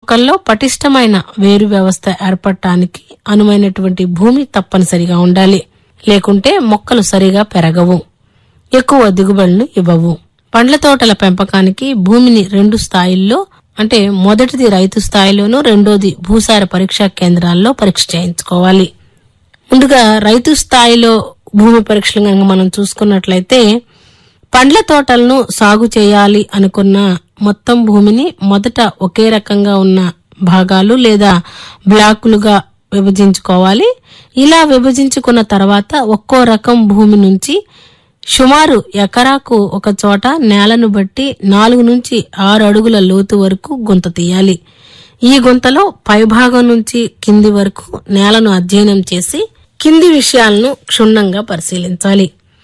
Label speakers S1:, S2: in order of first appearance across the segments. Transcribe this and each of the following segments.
S1: మొక్కల్లో పటిష్టమైన వేరు వ్యవస్థ ఏర్పడటానికి అనువైనటువంటి భూమి తప్పనిసరిగా ఉండాలి లేకుంటే మొక్కలు సరిగా పెరగవు ఎక్కువ దిగుబడులు ఇవ్వవు పండ్ల తోటల పెంపకానికి భూమిని రెండు స్థాయిల్లో అంటే మొదటిది రైతు స్థాయిలోనూ రెండోది భూసార పరీక్షా కేంద్రాల్లో పరీక్ష చేయించుకోవాలి ముందుగా రైతు స్థాయిలో భూమి పరీక్షలు కనుక మనం చూసుకున్నట్లయితే పండ్ల తోటలను సాగు చేయాలి అనుకున్న మొత్తం భూమిని మొదట ఒకే రకంగా ఉన్న భాగాలు లేదా బ్లాకులుగా విభజించుకోవాలి ఇలా విభజించుకున్న తర్వాత ఒక్కో రకం భూమి నుంచి సుమారు ఎకరాకు ఒక చోట నేలను బట్టి నాలుగు నుంచి ఆరు అడుగుల లోతు వరకు గుంత తీయాలి ఈ గుంతలో పైభాగం నుంచి కింది వరకు నేలను అధ్యయనం చేసి కింది విషయాలను క్షుణ్ణంగా పరిశీలించాలి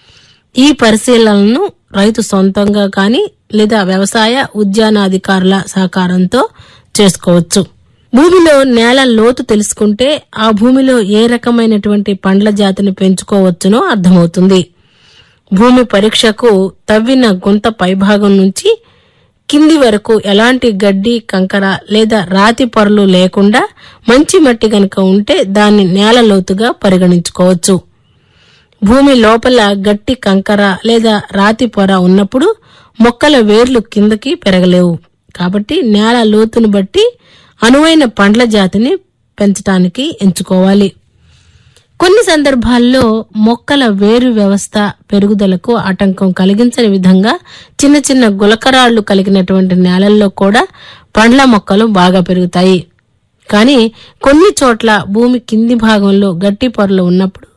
S1: ఈ పరిశీలనను రైతు సొంతంగా కానీ లేదా వ్యవసాయ ఉద్యానాధికారుల సహకారంతో చేసుకోవచ్చు భూమిలో నేల లోతు తెలుసుకుంటే ఆ భూమిలో ఏ రకమైనటువంటి పండ్ల జాతిని పెంచుకోవచ్చునో అర్థమవుతుంది భూమి పరీక్షకు తవ్విన గుంత పైభాగం నుంచి కింది వరకు ఎలాంటి గడ్డి కంకర లేదా రాతి పొరలు లేకుండా మంచి మట్టి గనుక ఉంటే దాన్ని నేల లోతుగా పరిగణించుకోవచ్చు భూమి లోపల గట్టి కంకర లేదా రాతి పొర ఉన్నప్పుడు మొక్కల వేర్లు కిందకి పెరగలేవు కాబట్టి నేల లోతును బట్టి అనువైన పండ్ల జాతిని పెంచడానికి ఎంచుకోవాలి కొన్ని సందర్భాల్లో మొక్కల వేరు వ్యవస్థ పెరుగుదలకు ఆటంకం కలిగించని విధంగా చిన్న చిన్న గులకరాళ్లు కలిగినటువంటి నేలల్లో కూడా పండ్ల మొక్కలు బాగా పెరుగుతాయి కానీ కొన్ని చోట్ల భూమి కింది భాగంలో గట్టి పొరలు ఉన్నప్పుడు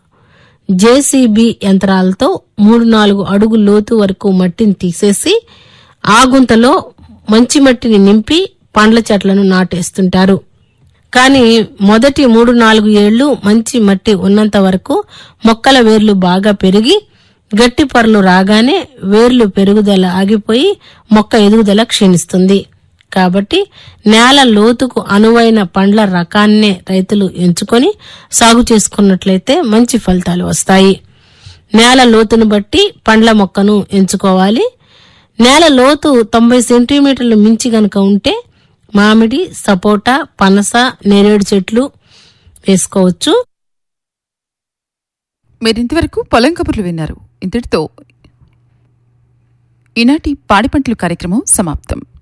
S1: జేసీబీ యంత్రాలతో మూడు నాలుగు అడుగు లోతు వరకు మట్టిని తీసేసి ఆ గుంతలో మంచి మట్టిని నింపి పండ్ల చెట్లను నాటేస్తుంటారు కానీ మొదటి మూడు నాలుగు ఏళ్లు మంచి మట్టి ఉన్నంత వరకు మొక్కల వేర్లు బాగా పెరిగి గట్టి పొరలు రాగానే వేర్లు పెరుగుదల ఆగిపోయి మొక్క ఎదుగుదల క్షీణిస్తుంది కాబట్టి నేల లోతుకు అనువైన పండ్ల రకాన్నే రైతులు ఎంచుకొని సాగు చేసుకున్నట్లయితే మంచి ఫలితాలు వస్తాయి నేల లోతును బట్టి పండ్ల మొక్కను ఎంచుకోవాలి నేల లోతు తొంభై సెంటీమీటర్లు మించి గనక ఉంటే మామిడి సపోటా పనస నేరేడు చెట్లు వేసుకోవచ్చు
S2: మీరింతవరకు పొలం కబుర్లు విన్నారు ఇంతటితో ఈనాటి పాడి పంటలు కార్యక్రమం సమాప్తం